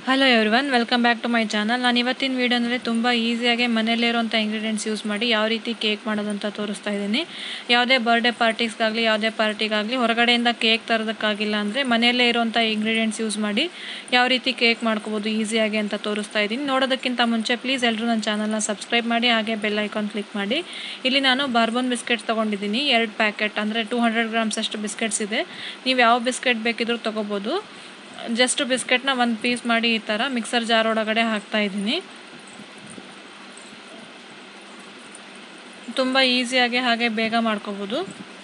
hello everyone welcome back to my channel ನಾನು ಇವತ್ತಿನ ವೀಡಿಯೋನಲ್ಲಿ ತುಂಬ ಈಸಿಯಾಗಿ ಮನೆಯಲ್ಲಿರುವಂಥ ಇಂಗ್ರೀಡಿಯೆಂಟ್ಸ್ ಯೂಸ್ ಮಾಡಿ ಯಾವ ರೀತಿ ಕೇಕ್ ಮಾಡೋದು ಅಂತ ತೋರಿಸ್ತಾ ಇದ್ದೀನಿ ಯಾವುದೇ ಬರ್ಡೇ ಪಾರ್ಟೀಸ್ಗಾಗಲಿ ಯಾವುದೇ ಪಾರ್ಟಿಗಾಗಲಿ ಹೊರಗಡೆಯಿಂದ ಕೇಕ್ ತರೋದಕ್ಕಾಗಿಲ್ಲ ಅಂದರೆ ಮನೆಯಲ್ಲೇ ಇರುವಂಥ ಇಂಗ್ರೀಡಿಯೆಂಟ್ಸ್ ಯೂಸ್ ಮಾಡಿ ಯಾವ ರೀತಿ ಕೇಕ್ ಮಾಡ್ಕೋಬೋದು ಈಸಿಯಾಗಿ ಅಂತ ತೋರಿಸ್ತಾ ಇದ್ದೀನಿ ನೋಡೋದಕ್ಕಿಂತ ಮುಂಚೆ ಪ್ಲೀಸ್ ಎಲ್ಲರೂ ನನ್ನ ಚಾನಲ್ನ ಸಬ್ಸ್ಕ್ರೈಬ್ ಮಾಡಿ ಹಾಗೆ ಬೆಲ್ ಐಕಾನ್ ಕ್ಲಿಕ್ ಮಾಡಿ ಇಲ್ಲಿ ನಾನು ಬಾರ್ಬೋನ್ ಬಿಸ್ಕೆಟ್ಸ್ ತೊಗೊಂಡಿದ್ದೀನಿ ಎರಡು ಪ್ಯಾಕೆಟ್ ಅಂದರೆ ಟೂ ಹಂಡ್ರೆಡ್ ಗ್ರಾಮ್ಸ್ ಅಷ್ಟು ಬಿಸ್ಕೆಟ್ಸ್ ಇದೆ ನೀವು ಯಾವ ಬಿಸ್ಕೆಟ್ ಬೇಕಿದ್ರೂ ತೊಗೋಬೋದು ಜಸ್ಟ್ ಬಿಸ್ಕೆಟ್ನ ಒಂದು ಪೀಸ್ ಮಾಡಿ ಈ ಥರ ಮಿಕ್ಸರ್ ಜಾರ್ ಒಳಗಡೆ ಹಾಕ್ತಾ ಇದ್ದೀನಿ ತುಂಬ ಈಸಿಯಾಗಿ ಹಾಗೆ ಬೇಗ ಮಾಡ್ಕೋಬೋದು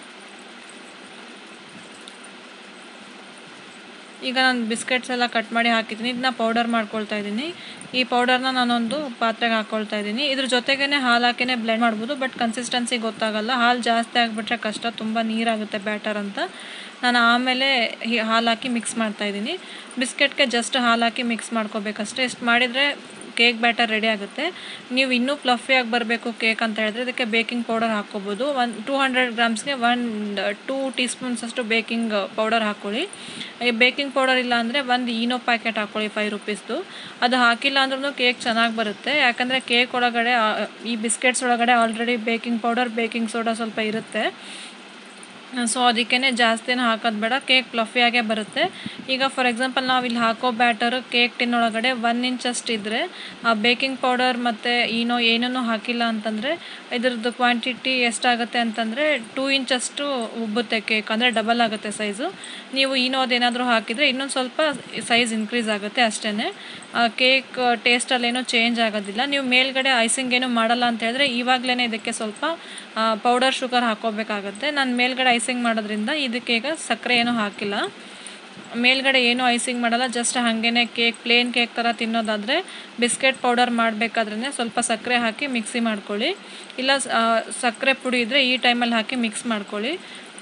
ಈಗ ನಾನು ಬಿಸ್ಕೆಟ್ಸ್ ಎಲ್ಲ ಕಟ್ ಮಾಡಿ ಹಾಕಿದ್ದೀನಿ ಇದನ್ನ ಪೌಡರ್ ಮಾಡ್ಕೊಳ್ತಾ ಇದ್ದೀನಿ ಈ ಪೌಡರ್ನ ನಾನೊಂದು ಪಾತ್ರೆಗೆ ಹಾಕ್ಕೊಳ್ತಾ ಇದ್ದೀನಿ ಇದ್ರ ಜೊತೆಗೇ ಹಾಲು ಹಾಕಿನೇ ಬ್ಲೆಂಡ್ ಮಾಡ್ಬೋದು ಬಟ್ ಕನ್ಸಿಸ್ಟೆನ್ಸಿ ಗೊತ್ತಾಗಲ್ಲ ಹಾಲು ಜಾಸ್ತಿ ಆಗಿಬಿಟ್ರೆ ಕಷ್ಟ ತುಂಬ ನೀರಾಗುತ್ತೆ ಬ್ಯಾಟರ್ ಅಂತ ನಾನು ಆಮೇಲೆ ಹಾಲು ಹಾಕಿ ಮಿಕ್ಸ್ ಮಾಡ್ತಾ ಇದ್ದೀನಿ ಬಿಸ್ಕೆಟ್ಗೆ ಜಸ್ಟ್ ಹಾಲು ಹಾಕಿ ಮಿಕ್ಸ್ ಮಾಡ್ಕೋಬೇಕಷ್ಟೇ ಇಷ್ಟು ಮಾಡಿದರೆ ಕೇಕ್ ಬ್ಯಾಟರ್ ರೆಡಿ ಆಗುತ್ತೆ ನೀವು ಇನ್ನೂ ಫ್ಲಫಿಯಾಗಿ ಬರಬೇಕು ಕೇಕ್ ಅಂತ ಹೇಳಿದ್ರೆ ಇದಕ್ಕೆ ಬೇಕಿಂಗ್ ಪೌಡರ್ ಹಾಕ್ಕೋಬೋದು ಒನ್ ಟೂ ಹಂಡ್ರೆಡ್ ಗ್ರಾಮ್ಸ್ಗೆ ಒನ್ ಟೂ ಟೀ ಸ್ಪೂನ್ಸ್ ಅಷ್ಟು ಬೇಕಿಂಗ್ ಪೌಡರ್ ಹಾಕ್ಕೊಳ್ಳಿ ಬೇಕಿಂಗ್ ಪೌಡರ್ ಇಲ್ಲ ಅಂದರೆ ಒಂದು ಈನೋ ಪ್ಯಾಕೆಟ್ ಹಾಕ್ಕೊಳ್ಳಿ ಫೈವ್ ರುಪೀಸ್ದು ಅದು ಹಾಕಿಲ್ಲ ಅಂದ್ರೂ ಕೇಕ್ ಚೆನ್ನಾಗಿ ಬರುತ್ತೆ ಯಾಕಂದರೆ ಕೇಕ್ ಒಳಗಡೆ ಈ ಬಿಸ್ಕೆಟ್ಸ್ ಒಳಗಡೆ already baking powder baking soda ಸ್ವಲ್ಪ ಇರುತ್ತೆ ಸೊ ಅದಕ್ಕೇ ಜಾಸ್ತಿನ ಹಾಕೋದು ಬೇಡ ಕೇಕ್ ಫ್ಲಫಿಯಾಗೇ ಬರುತ್ತೆ ಈಗ ಫಾರ್ ಎಕ್ಸಾಂಪಲ್ ನಾವು ಇಲ್ಲಿ ಹಾಕೋ ಬ್ಯಾಟರ್ ಕೇಕ್ ಟಿನ್ ಒಳಗಡೆ ಒನ್ ಇಂಚ್ ಅಷ್ಟು ಇದ್ದರೆ ಆ ಬೇಕಿಂಗ್ ಪೌಡರ್ ಮತ್ತು ಏನೋ ಏನೂ ಹಾಕಿಲ್ಲ ಅಂತಂದರೆ ಇದ್ರದ್ದು ಕ್ವಾಂಟಿಟಿ ಎಷ್ಟಾಗುತ್ತೆ ಅಂತಂದರೆ ಟೂ ಇಂಚಷ್ಟು ಉಬ್ಬುತ್ತೆ ಕೇಕ್ ಅಂದರೆ ಡಬಲ್ ಆಗುತ್ತೆ ಸೈಜು ನೀವು ಏನೋ ಅದೇನಾದರೂ ಹಾಕಿದರೆ ಇನ್ನೊಂದು ಸ್ವಲ್ಪ ಸೈಜ್ ಇನ್ಕ್ರೀಸ್ ಆಗುತ್ತೆ ಅಷ್ಟೇ ಕೇಕ್ ಟೇಸ್ಟಲ್ಲೇನೂ ಚೇಂಜ್ ಆಗೋದಿಲ್ಲ ನೀವು ಮೇಲ್ಗಡೆ ಐಸಿಂಗ್ ಏನು ಮಾಡಲ್ಲ ಅಂತ ಹೇಳಿದ್ರೆ ಇವಾಗಲೇ ಇದಕ್ಕೆ ಸ್ವಲ್ಪ ಪೌಡರ್ ಶುಗರ್ ಹಾಕೋಬೇಕಾಗತ್ತೆ ನಾನು ಮೇಲ್ಗಡೆ ಐಸಿಂಗ್ ಮಾಡೋದ್ರಿಂದ ಇದಕ್ಕೆ ಈಗ ಸಕ್ಕರೆ ಏನೂ ಹಾಕಿಲ್ಲ ಮೇಲ್ಗಡೆ ಏನೂ ಐಸಿಂಗ್ ಮಾಡಲ್ಲ ಜಸ್ಟ್ ಹಾಗೇ ಕೇಕ್ ಪ್ಲೇನ್ ಕೇಕ್ ಥರ ತಿನ್ನೋದಾದರೆ ಬಿಸ್ಕೆಟ್ ಪೌಡರ್ ಮಾಡಬೇಕಾದ್ರೆ ಸ್ವಲ್ಪ ಸಕ್ಕರೆ ಹಾಕಿ ಮಿಕ್ಸಿ ಮಾಡ್ಕೊಳ್ಳಿ ಇಲ್ಲ ಸಕ್ಕರೆ ಪುಡಿ ಇದ್ದರೆ ಈ ಟೈಮಲ್ಲಿ ಹಾಕಿ ಮಿಕ್ಸ್ ಮಾಡ್ಕೊಳ್ಳಿ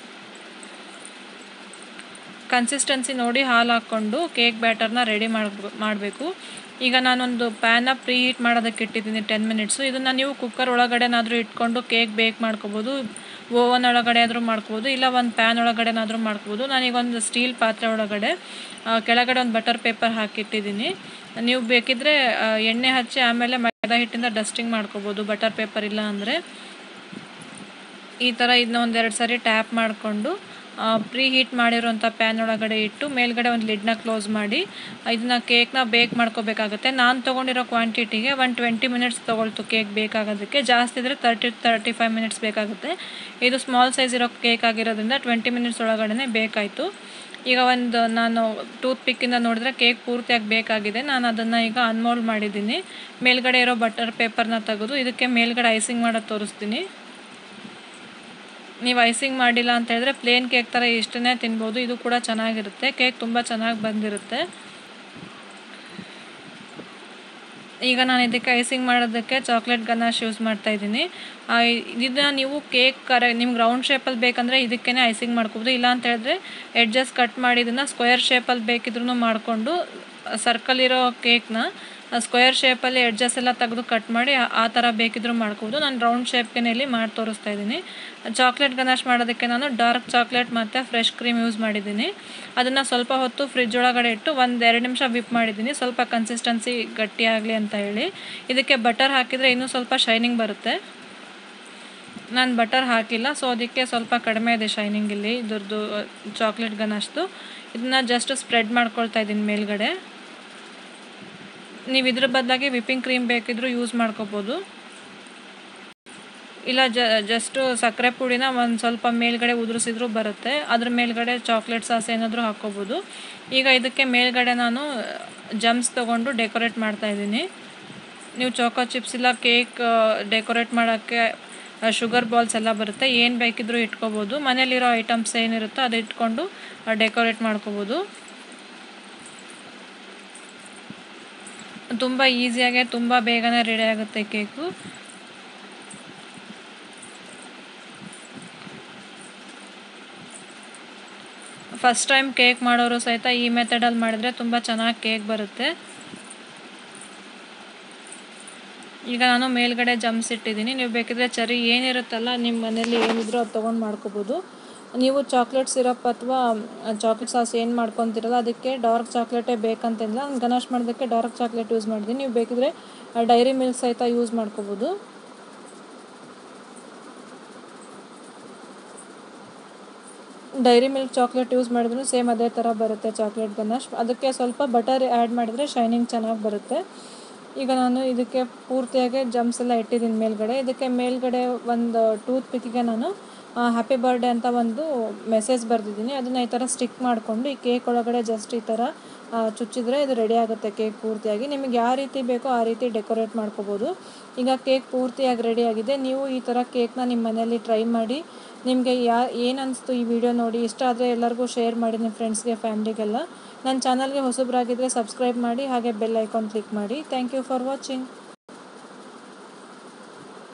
ಕನ್ಸಿಸ್ಟೆನ್ಸಿ ನೋಡಿ ಹಾಲು ಹಾಕ್ಕೊಂಡು ಕೇಕ್ ಬ್ಯಾಟರ್ನ ರೆಡಿ ಮಾಡಬೇಕು ಈಗ ನಾನೊಂದು ಪ್ಯಾನ ಪ್ರೀ ಹೀಟ್ ಮಾಡೋದಕ್ಕೆ ಇಟ್ಟಿದ್ದೀನಿ ಟೆನ್ ಮಿನಿಟ್ಸು ಇದನ್ನು ನೀವು ಕುಕ್ಕರ್ ಒಳಗಡೆನಾದರೂ ಇಟ್ಕೊಂಡು ಕೇಕ್ ಬೇಕ್ ಮಾಡ್ಕೋಬೋದು ಓವನ್ ಒಳಗಡೆ ಆದರೂ ಮಾಡ್ಕೋಬೋದು ಇಲ್ಲ ಒಂದು ಪ್ಯಾನ್ ಒಳಗಡೆನಾದರೂ ಮಾಡ್ಕೋಬೋದು ನಾನೀಗೊಂದು ಸ್ಟೀಲ್ ಪಾತ್ರೆ ಒಳಗಡೆ ಕೆಳಗಡೆ ಒಂದು ಬಟರ್ ಪೇಪರ್ ಹಾಕಿಟ್ಟಿದ್ದೀನಿ ನೀವು ಬೇಕಿದ್ದರೆ ಎಣ್ಣೆ ಹಚ್ಚಿ ಆಮೇಲೆ ಮೈದಾ ಹಿಟ್ಟಿಂದ ಡಸ್ಟಿಂಗ್ ಮಾಡ್ಕೋಬೋದು ಬಟರ್ ಪೇಪರ್ ಇಲ್ಲ ಅಂದರೆ ಈ ಥರ ಇದನ್ನ ಒಂದೆರಡು ಸಾರಿ ಟ್ಯಾಪ್ ಮಾಡಿಕೊಂಡು ಪ್ರೀ ಹೀಟ್ ಮಾಡಿರೋಂಥ ಪ್ಯಾನ್ ಒಳಗಡೆ ಇಟ್ಟು ಮೇಲ್ಗಡೆ ಒಂದು ಲಿಡ್ನ ಕ್ಲೋಸ್ ಮಾಡಿ ಇದನ್ನ ಕೇಕ್ನ ಬೇಕ್ ಮಾಡ್ಕೋಬೇಕಾಗುತ್ತೆ ನಾನು ತೊಗೊಂಡಿರೋ ಕ್ವಾಂಟಿಟಿಗೆ ಒನ್ ಟ್ವೆಂಟಿ ಮಿನಿಟ್ಸ್ ತೊಗೊಳ್ತು ಕೇಕ್ ಬೇಕಾಗೋದಕ್ಕೆ ಜಾಸ್ತಿ ಇದ್ದರೆ ತರ್ಟಿ ತರ್ಟಿ ಫೈವ್ ಮಿನಿಟ್ಸ್ ಬೇಕಾಗುತ್ತೆ ಇದು ಸ್ಮಾಲ್ ಸೈಜ್ ಇರೋ ಕೇಕ್ ಆಗಿರೋದ್ರಿಂದ ಟ್ವೆಂಟಿ ಮಿನಿಟ್ಸ್ ಒಳಗಡೆ ಬೇಕಾಯಿತು ಈಗ ಒಂದು ನಾನು ಟೂತ್ ಪಿಕ್ಕಿಂದ ನೋಡಿದ್ರೆ ಕೇಕ್ ಪೂರ್ತಿಯಾಗಿ ಬೇಕಾಗಿದೆ ನಾನು ಅದನ್ನು ಈಗ ಅನ್ಮೋಲ್ಡ್ ಮಾಡಿದ್ದೀನಿ ಮೇಲ್ಗಡೆ ಇರೋ ಬಟರ್ ಪೇಪರ್ನ ತೆಗೆದು ಇದಕ್ಕೆ ಮೇಲ್ಗಡೆ ಐಸಿಂಗ್ ಮಾಡೋದು ತೋರಿಸ್ತೀನಿ ನೀವು ಐಸಿಂಗ್ ಮಾಡಿಲ್ಲ ಅಂತ ಹೇಳಿದ್ರೆ ಪ್ಲೇನ್ ಕೇಕ್ ಥರ ಇಷ್ಟನ್ನೇ ತಿನ್ಬೋದು ಇದು ಕೂಡ ಚೆನ್ನಾಗಿರುತ್ತೆ ಕೇಕ್ ತುಂಬ ಚೆನ್ನಾಗಿ ಬಂದಿರುತ್ತೆ ಈಗ ನಾನು ಇದಕ್ಕೆ ಐಸಿಂಗ್ ಮಾಡೋದಕ್ಕೆ ಚಾಕ್ಲೇಟ್ ಗನಾಶ್ ಯೂಸ್ ಮಾಡ್ತಾ ಇದ್ದೀನಿ ಇದನ್ನ ನೀವು ಕೇಕ್ ಕರೆ ನಿಮ್ಗೆ ರೌಂಡ್ ಶೇಪಲ್ಲಿ ಬೇಕಂದರೆ ಇದಕ್ಕೇ ಐಸಿಂಗ್ ಮಾಡ್ಕೋಬೋದು ಇಲ್ಲ ಅಂತ ಹೇಳಿದ್ರೆ ಎಡ್ಜಸ್ ಕಟ್ ಮಾಡಿ ಇದನ್ನು ಸ್ಕ್ವೇರ್ ಶೇಪಲ್ಲಿ ಬೇಕಿದ್ರೂ ಮಾಡಿಕೊಂಡು ಸರ್ಕಲ್ ಇರೋ ಕೇಕ್ನ ಸ್ಕ್ವೇರ್ ಶೇಪಲ್ಲಿ ಎಡ್ಜಸ್ ಎಲ್ಲ ತೆಗೆದು ಕಟ್ ಮಾಡಿ ಆ ಥರ ಬೇಕಿದ್ರೂ ಮಾಡ್ಕೋಬೋದು ನಾನು ರೌಂಡ್ ಶೇಪ್ಗೆ ಇಲ್ಲಿ ಮಾಡಿ ತೋರಿಸ್ತಾ ಇದ್ದೀನಿ ಚಾಕ್ಲೇಟ್ ಗನಾಶ್ ಮಾಡೋದಕ್ಕೆ ನಾನು ಡಾರ್ಕ್ ಚಾಕ್ಲೇಟ್ ಮತ್ತು ಫ್ರೆಶ್ ಕ್ರೀಮ್ ಯೂಸ್ ಮಾಡಿದ್ದೀನಿ ಅದನ್ನು ಸ್ವಲ್ಪ ಹೊತ್ತು ಫ್ರಿಜ್ ಒಳಗಡೆ ಇಟ್ಟು ಒಂದು ಎರಡು ನಿಮಿಷ ವಿಪ್ ಮಾಡಿದ್ದೀನಿ ಸ್ವಲ್ಪ ಕನ್ಸಿಸ್ಟೆನ್ಸಿ ಗಟ್ಟಿಯಾಗಲಿ ಅಂತ ಹೇಳಿ ಇದಕ್ಕೆ ಬಟರ್ ಹಾಕಿದರೆ ಇನ್ನೂ ಸ್ವಲ್ಪ ಶೈನಿಂಗ್ ಬರುತ್ತೆ ನಾನು ಬಟರ್ ಹಾಕಿಲ್ಲ ಸೊ ಅದಕ್ಕೆ ಸ್ವಲ್ಪ ಕಡಿಮೆ ಇದೆ ಶೈನಿಂಗ್ ಇಲ್ಲಿ ಇದ್ರದ್ದು ಚಾಕ್ಲೇಟ್ ಗನಾಶ್ದು ಇದನ್ನ ಜಸ್ಟ್ ಸ್ಪ್ರೆಡ್ ಮಾಡ್ಕೊಳ್ತಾ ಇದ್ದೀನಿ ಮೇಲ್ಗಡೆ ನೀವು ಇದ್ರ ಬದಲಾಗಿ ವಿಪ್ಪಿಂಗ್ ಕ್ರೀಮ್ ಬೇಕಿದ್ರೂ ಯೂಸ್ ಮಾಡ್ಕೋಬೋದು ಇಲ್ಲ ಜ ಜಸ್ಟು ಸಕ್ಕರೆ ಪುಡಿನ ಒಂದು ಸ್ವಲ್ಪ ಮೇಲ್ಗಡೆ ಉದುರಿಸಿದ್ರೂ ಬರುತ್ತೆ ಅದ್ರ ಮೇಲ್ಗಡೆ ಚಾಕ್ಲೇಟ್ ಸಾಸ್ ಏನಾದರೂ ಹಾಕ್ಕೋಬೋದು ಈಗ ಇದಕ್ಕೆ ಮೇಲ್ಗಡೆ ನಾನು ಜಮ್ಸ್ ತೊಗೊಂಡು ಡೆಕೋರೇಟ್ ಮಾಡ್ತಾಯಿದ್ದೀನಿ ನೀವು ಚೋಕೋ ಚಿಪ್ಸ್ ಇಲ್ಲ ಕೇಕ್ ಡೆಕೋರೇಟ್ ಮಾಡೋಕ್ಕೆ ಶುಗರ್ ಬಾಲ್ಸ್ ಎಲ್ಲ ಬರುತ್ತೆ ಏನು ಬೇಕಿದ್ರೂ ಇಟ್ಕೋಬೋದು ಮನೇಲಿರೋ ಐಟಮ್ಸ್ ಏನಿರುತ್ತೋ ಅದು ಇಟ್ಕೊಂಡು ಡೆಕೋರೇಟ್ ಮಾಡ್ಕೋಬೋದು ತುಂಬ ಈಸಿಯಾಗೆ ತುಂಬ ಬೇಗನೆ ರೆಡಿ ಆಗುತ್ತೆ ಕೇಕು ಫಸ್ಟ್ ಟೈಮ್ ಕೇಕ್ ಮಾಡೋರು ಸಹಿತ ಈ ಮೆಥಡಲ್ಲಿ ಮಾಡಿದ್ರೆ ತುಂಬ ಚೆನ್ನಾಗಿ ಕೇಕ್ ಬರುತ್ತೆ ಈಗ ನಾನು ಮೇಲ್ಗಡೆ ಜಮ್ಸ್ ಇಟ್ಟಿದ್ದೀನಿ ನೀವು ಬೇಕಿದ್ರೆ ಚರಿ ಏನಿರುತ್ತಲ್ಲ ನಿಮ್ಮ ಮನೇಲಿ ಏನಿದ್ರು ಅದು ತೊಗೊಂಡು ಮಾಡ್ಕೋಬೋದು ನೀವು ಚಾಕ್ಲೇಟ್ ಸಿರಪ್ ಅಥವಾ ಚಾಕ್ಲೇಟ್ ಸಾಸ್ ಏನು ಮಾಡ್ಕೊತಿರಲ್ಲ ಅದಕ್ಕೆ ಡಾರ್ಕ್ ಚಾಕ್ಲೇಟೇ ಬೇಕಂತಿಲ್ಲ ನಾನು ಗನಾಶ್ ಮಾಡೋದಕ್ಕೆ ಡಾರ್ಕ್ ಚಾಕ್ಲೇಟ್ ಯೂಸ್ ಮಾಡಿದ್ದೀನಿ ನೀವು ಬೇಕಿದ್ರೆ ಡೈರಿ ಮಿಲ್ಕ್ ಸಹಿತ ಯೂಸ್ ಮಾಡ್ಕೋಬೋದು ಡೈರಿ ಮಿಲ್ಕ್ ಚಾಕ್ಲೇಟ್ ಯೂಸ್ ಮಾಡಿದ್ರು ಸೇಮ್ ಅದೇ ಥರ ಬರುತ್ತೆ ಚಾಕ್ಲೇಟ್ ಗನಾಶ್ ಅದಕ್ಕೆ ಸ್ವಲ್ಪ ಬಟರ್ ಆ್ಯಡ್ ಮಾಡಿದರೆ ಶೈನಿಂಗ್ ಚೆನ್ನಾಗಿ ಬರುತ್ತೆ ಈಗ ನಾನು ಇದಕ್ಕೆ ಪೂರ್ತಿಯಾಗಿ ಜಮ್ಸ್ ಎಲ್ಲ ಇಟ್ಟಿದ್ದೀನಿ ಮೇಲ್ಗಡೆ ಇದಕ್ಕೆ ಮೇಲ್ಗಡೆ ಒಂದು ಟೂತ್ ಪಿಕ್ಕಿಗೆ ನಾನು ಹ್ಯಾಪಿ ಬರ್ಡೇ ಅಂತ ಒಂದು ಮೆಸೇಜ್ ಬರೆದಿದ್ದೀನಿ ಅದನ್ನು ಈ ಥರ ಸ್ಟಿಕ್ ಮಾಡಿಕೊಂಡು ಈ ಕೇಕ್ ಒಳಗಡೆ ಜಸ್ಟ್ ಈ ಥರ ಚುಚ್ಚಿದ್ರೆ ಇದು ರೆಡಿ ಆಗುತ್ತೆ ಕೇಕ್ ಪೂರ್ತಿಯಾಗಿ ನಿಮಗೆ ಯಾವ ರೀತಿ ಬೇಕೋ ಆ ರೀತಿ ಡೆಕೋರೇಟ್ ಮಾಡ್ಕೋಬೋದು ಈಗ ಕೇಕ್ ಪೂರ್ತಿಯಾಗಿ ರೆಡಿ ಆಗಿದೆ ನೀವು ಈ ಥರ ಕೇಕ್ನ ನಿಮ್ಮ ಮನೆಯಲ್ಲಿ ಟ್ರೈ ಮಾಡಿ ನಿಮಗೆ ಯಾ ಏನು ಅನಿಸ್ತು ಈ ವಿಡಿಯೋ ನೋಡಿ ಇಷ್ಟ ಆದರೆ ಎಲ್ಲರಿಗೂ ಶೇರ್ ಮಾಡಿ ನಿಮ್ಮ ಫ್ರೆಂಡ್ಸ್ಗೆ ಫ್ಯಾಮ್ಲಿಗೆಲ್ಲ ನನ್ನ ಚಾನಲ್ಗೆ ಹೊಸಬ್ರಾಗಿದ್ದರೆ ಸಬ್ಸ್ಕ್ರೈಬ್ ಮಾಡಿ ಹಾಗೆ ಬೆಲ್ ಐಕಾನ್ ಕ್ಲಿಕ್ ಮಾಡಿ ಥ್ಯಾಂಕ್ ಯು ಫಾರ್ ವಾಚಿಂಗ್